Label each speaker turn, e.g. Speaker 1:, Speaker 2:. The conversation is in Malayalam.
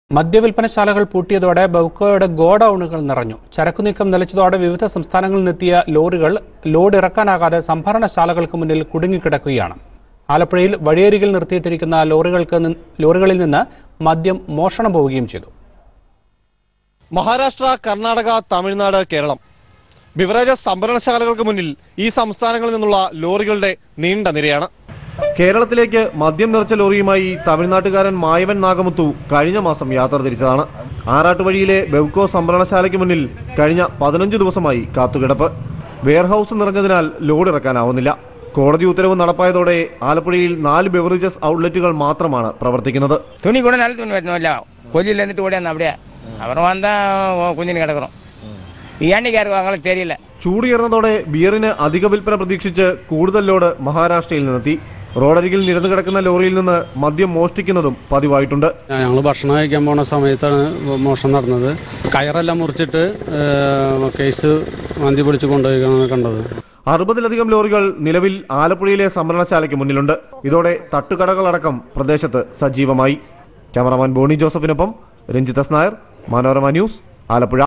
Speaker 1: മദ്യവിൽപ്പനശാലകൾ പൂട്ടിയതോടെ ബൗക്കോയുടെ ഗോഡൌണുകൾ നിറഞ്ഞു ചരക്കുനീക്കം നിലച്ചതോടെ വിവിധ സംസ്ഥാനങ്ങളിൽ നിന്നെത്തിയ ലോറികൾ ലോഡ് ഇറക്കാനാകാതെ സംഭരണശാലകൾക്ക് മുന്നിൽ കുടുങ്ങിക്കിടക്കുകയാണ് ആലപ്പുഴയിൽ വഴിയരികിൽ നിർത്തിയിട്ടിരിക്കുന്ന ലോറികൾക്ക് നി- ലോറികളിൽ നിന്ന് മദ്യം മോഷണം പോവുകയും ചെയ്തു
Speaker 2: മഹാരാഷ്ട്ര കർണാടക തമിഴ്നാട് കേരളം ബിവറേജസ് സംഭരണശാലകൾക്ക് മുന്നിൽ ഈ സംസ്ഥാനങ്ങളിൽ നിന്നുള്ള ലോറികളുടെ നീണ്ട നിരയാണ് കേരളത്തിലേക്ക് മദ്യം നിറച്ച ലോറിയുമായി തമിഴ്നാട്ടുകാരൻ മായവൻ നാഗമുത്തു കഴിഞ്ഞ മാസം യാത്ര തിരിച്ചതാണ് ആറാട്ടുവഴിയിലെ ബെവ്കോ സംഭരണശാലയ്ക്ക് മുന്നിൽ കഴിഞ്ഞ പതിനഞ്ച് ദിവസമായി കാത്തുകിടപ്പ് വെയർഹൌസ് നിറഞ്ഞതിനാൽ ലോഡ് ഇറക്കാനാവുന്നില്ല കോടതി ഉത്തരവ് നടപ്പായതോടെ ആലപ്പുഴയിൽ നാല് ബെവറേജസ് ഔട്ട്ലെറ്റുകൾ മാത്രമാണ് പ്രവർത്തിക്കുന്നത്
Speaker 3: துணி கூட நல்ல துணி வரணும் கொல்லியில் இருந்துட்டு ஓடியாந்து அப்படியே அப்புறம் வந்தால் குஞ்சிന് கிடக்குறோம் ஏன்னைக்கு இறக்குவாங்களோ தெரியல
Speaker 2: ചൂടുയർന്നതോടെ ബിയറിന് അധിക വിൽപ്പന പ്രതീക്ഷിച്ച് കൂടുതൽ ലോഡ് മഹാരാഷ്ട്രയിൽ നിന്നെത്തി റോഡരികിൽ നിരന്നു കിടക്കുന്ന ലോറിയിൽ നിന്ന് മദ്യം മോഷ്ടിക്കുന്നതും പതിവായിട്ടുണ്ട്
Speaker 4: ഞങ്ങൾ ഭക്ഷണം കഴിക്കാൻ പോണ സമയത്താണ് മോഷണം നടന്നത് കയറെല്ലാം മുറിച്ചിട്ട് ഏഹ്, കേസ് വന്തി പിടിച്ച് കൊണ്ടുപോയിക്കാണ് കണ്ടത്
Speaker 2: അറുപതിലധികം ലോറികൾ നിലവിൽ ആലപ്പുഴയിലെ സംഭരണശാലയ്ക്ക് മുന്നിലുണ്ട് ഇതോടെ തട്ടുകടകളടക്കം പ്രദേശത്ത് സജീവമായി ക്യാമറാമാൻ ബോണി ജോസഫിനൊപ്പം രഞ്ജിത്ത് എസ് നായർ മനോരമ ന്യൂസ് ആലപ്പുഴ